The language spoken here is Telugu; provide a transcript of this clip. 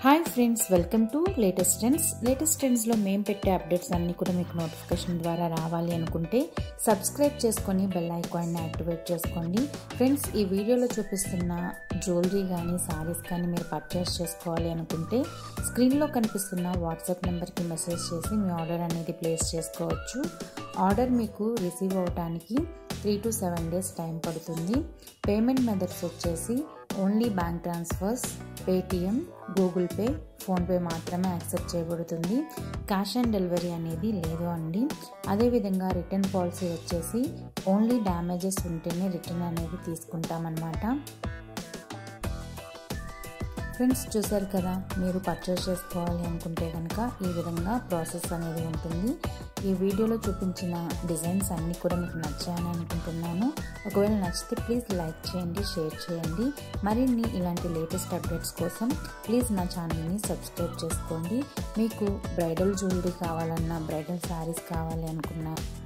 hi friends welcome to latest trends latest ట్రెండ్స్లో మేము పెట్టే అప్డేట్స్ అన్నీ కూడా మీకు నోటిఫికేషన్ ద్వారా రావాలి అనుకుంటే సబ్స్క్రైబ్ చేసుకొని బెల్ ఐకాన్ని యాక్టివేట్ చేసుకోండి ఫ్రెండ్స్ ఈ వీడియోలో చూపిస్తున్న జ్యువెలరీ కానీ శారీస్ కానీ మీరు పర్చేస్ చేసుకోవాలి అనుకుంటే స్క్రీన్లో కనిపిస్తున్న వాట్సాప్ నెంబర్కి మెసేజ్ చేసి మీ ఆర్డర్ అనేది ప్లేస్ చేసుకోవచ్చు ఆర్డర్ మీకు రిసీవ్ అవడానికి three to seven days time పడుతుంది పేమెంట్ మెథడ్స్ వచ్చేసి only bank transfers Paytm Google Pay PhonePe మాత్రమే యాక్సెప్ట్ చేయబడుతుంది క్యాష్ ఆన్ డెలివరీ అనేది లేదు అండి అదేవిధంగా రిటర్న్ పాలసీ వచ్చేసి ఓన్లీ డ్యామేజెస్ ఉంటేనే రిటర్న్ అనేది తీసుకుంటామన్నమాట ఫ్రెండ్స్ చూసారు కదా మీరు పర్చేస్ చేసుకోవాలి అనుకుంటే కనుక ఈ విధంగా ప్రాసెస్ అనేది ఉంటుంది ఈ వీడియోలో చూపించిన డిజైన్స్ అన్నీ కూడా మీకు నచ్చాయని అనుకుంటున్నాను ఒకవేళ నచ్చితే ప్లీజ్ లైక్ చేయండి షేర్ చేయండి మరిన్ని ఇలాంటి లేటెస్ట్ అప్డేట్స్ కోసం ప్లీజ్ నా ఛానల్ని సబ్స్క్రైబ్ చేసుకోండి మీకు బ్రైడల్ జ్యువెలరీ కావాలన్నా బ్రైడల్ శారీస్ కావాలి అనుకున్నా